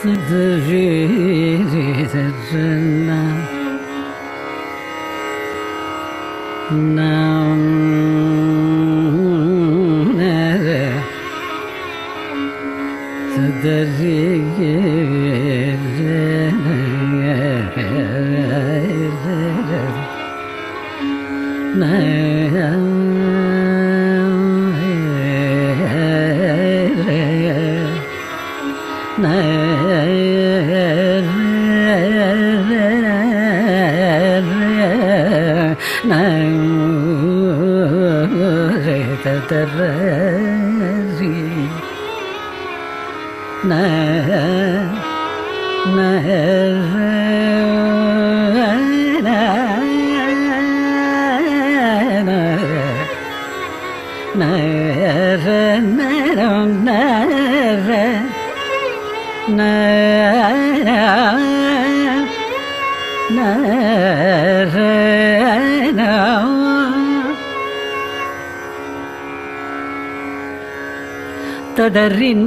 ததறின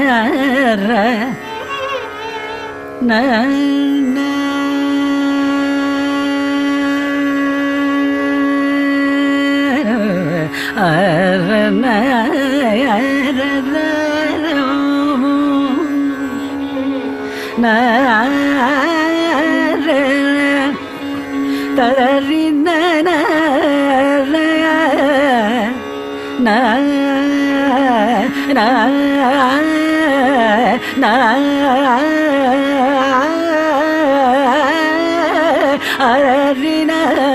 ததறின அரின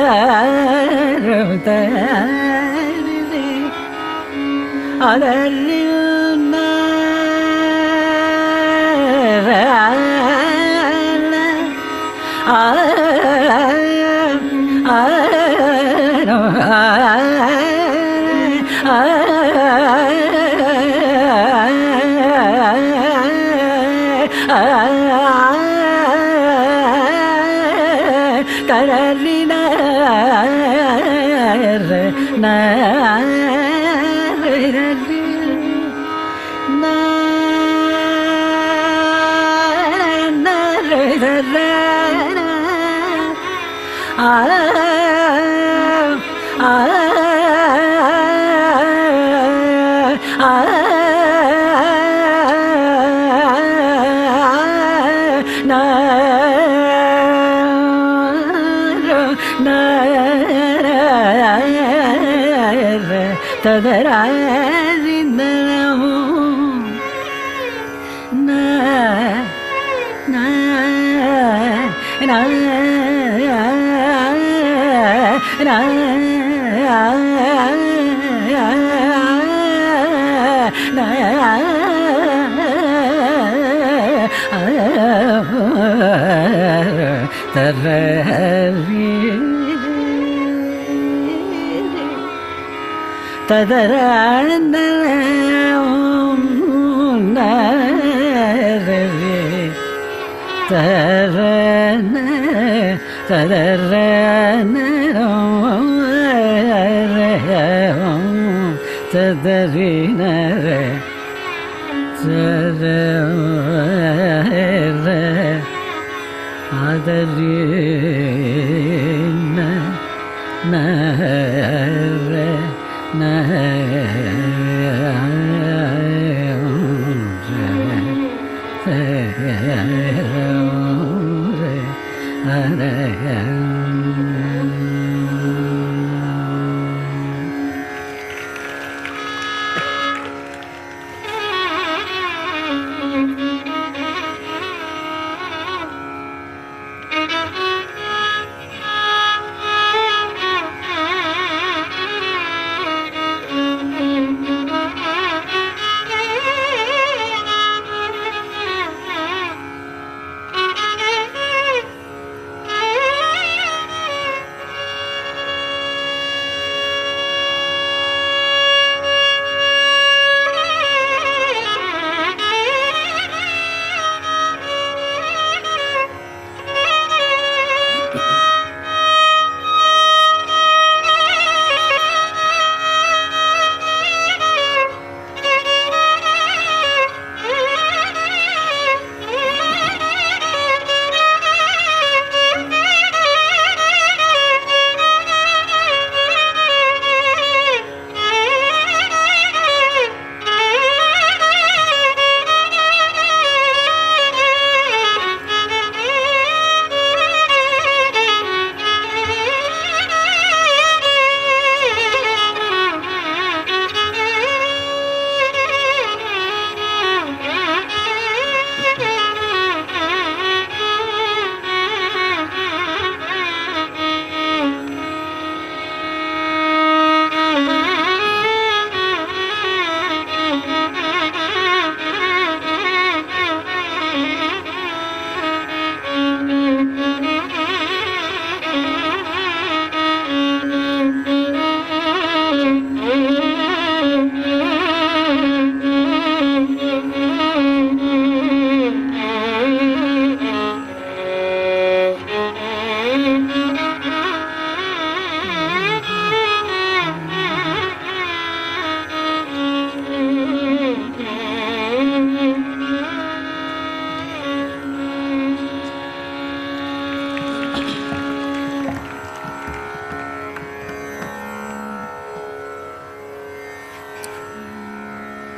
அதறின கரலின ததராரிந்தனமும் ததராண்டனமும் தரன ததரன ததறினர சர அதறின நர Thank you.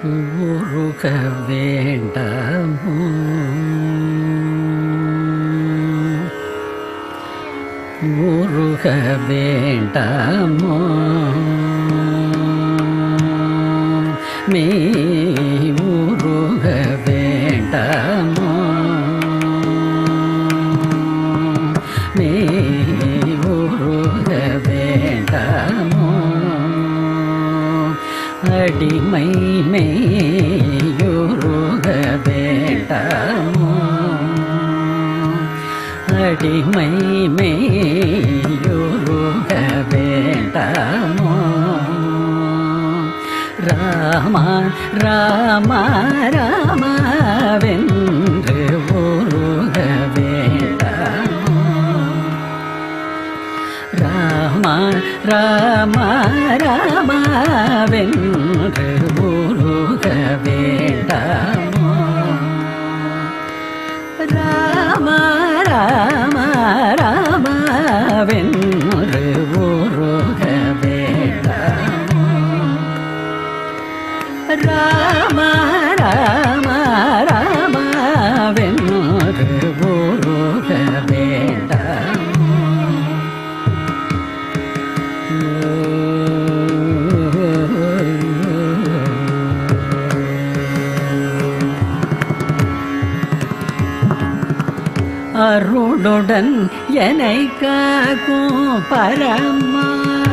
உருக வேண்டாமோ உருக வேண்டாமோ மே உருக வேண்டாமோ மே உருக வேண்டாமோ அடிமை மேயுருக வேண்டாமோ அடிமை மேயுருக வேண்டாமோ ராம ராம ராமவென்று உருக வேண்டாமோ ராம ராம ராமவென்று உருக வேண்டாமோ ராம ராம ராமவென்று உருக வேண்டாமோ ராம ராம ராமவென்று உருக வேண்டாமோ அருளுடன் என்னை காக்கும் பரமா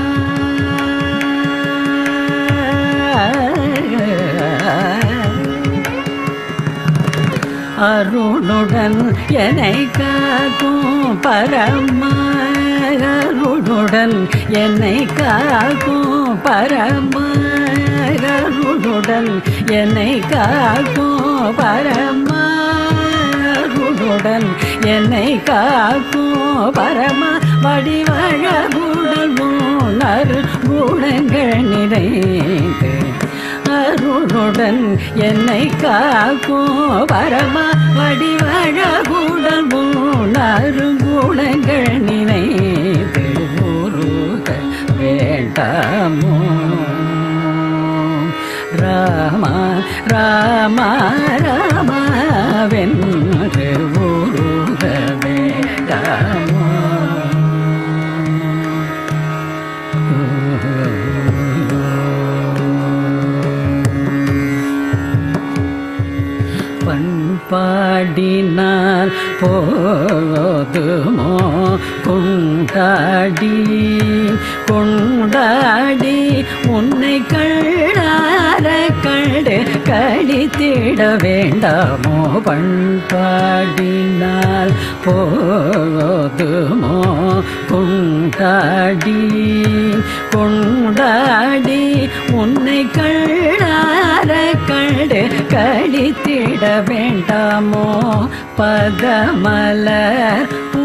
அருளுடன் என்னை காக்கும் பரமா அருளுடன் என்னை காக்கும் பரமா அருளுடன் என்னை காக்கும் பரமா அருளுடன் என்னை காக்கும் பரம வடிவழகுடன் உணர் குணங்கள் நிறைந்து அருளுடன் என்னை காக்கும் பரம வடிவழகுடன் உணர் குணங்கள் நினைத்து உருக வேண்டாமோ ராம ராம ராமவென்று உருக வேண்டாமோ பண்பாடினால் போதுமோ கொண்டாடி கொண்டாடி உன்னை கள்ளார கண்டு கழித்திட வேண்டாமோ பண்பாடினால் போதுமோ கொண்டாடி கொண்டாடி உன்னை கள்ளார கண்டு கழித்திட வேண்டாமோ பதமலர்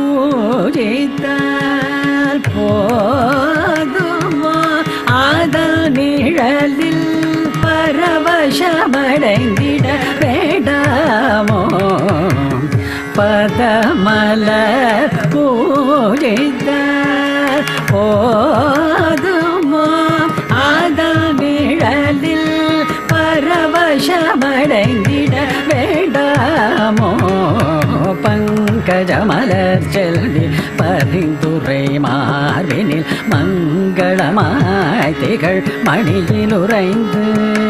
பூஜித்தால் போதுமோ ஆதல் நிழலில் பரவசமடைந்திட வேண்டாமோ பதமலர் பூஜித்தால் போதுமோ ஆதல் நிழலில் பரவசமடைந்திட வேண்டாமோ பங்கஜமலர் செல்வி பரிந்துரை மார்பினில் மங்களமாய் திகழ் மணியில் உறைந்து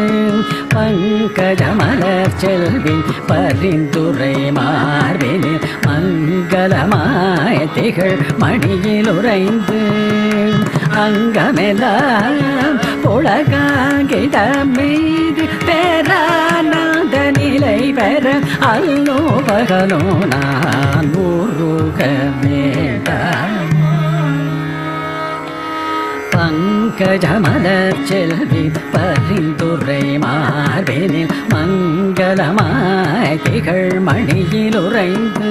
பங்கஜமலர் செல்வி பரிந்துரை மார்பினில் மங்களமாய் திகழ் மணியில் உறைந்து அங்கமெல்லாம் புலகாங்கிடம் மீது பேரானந்த நிலை பெற அல்லோ பகலோ நான் உருக வேண்டாம் பங்கஜமலர் செல்வி பரிந்துரை மார்பினில் மங்களமாய் திகழ் மணியில் உறைந்து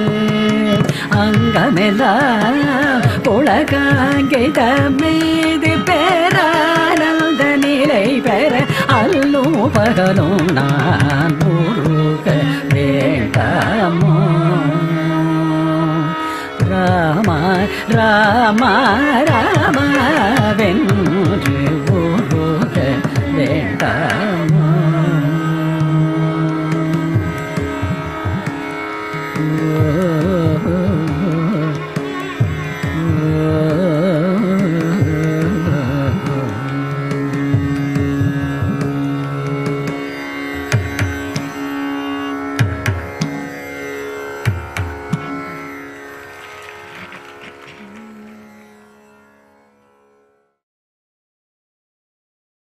அங்கமெல்லாம் உலகாங்கித மீது பேரானந்த நிலை பெற அல்லோ பகலோ நான் உருக வேண்டாமோ ராம ராம ராம வென்று உருக வேண்டாம்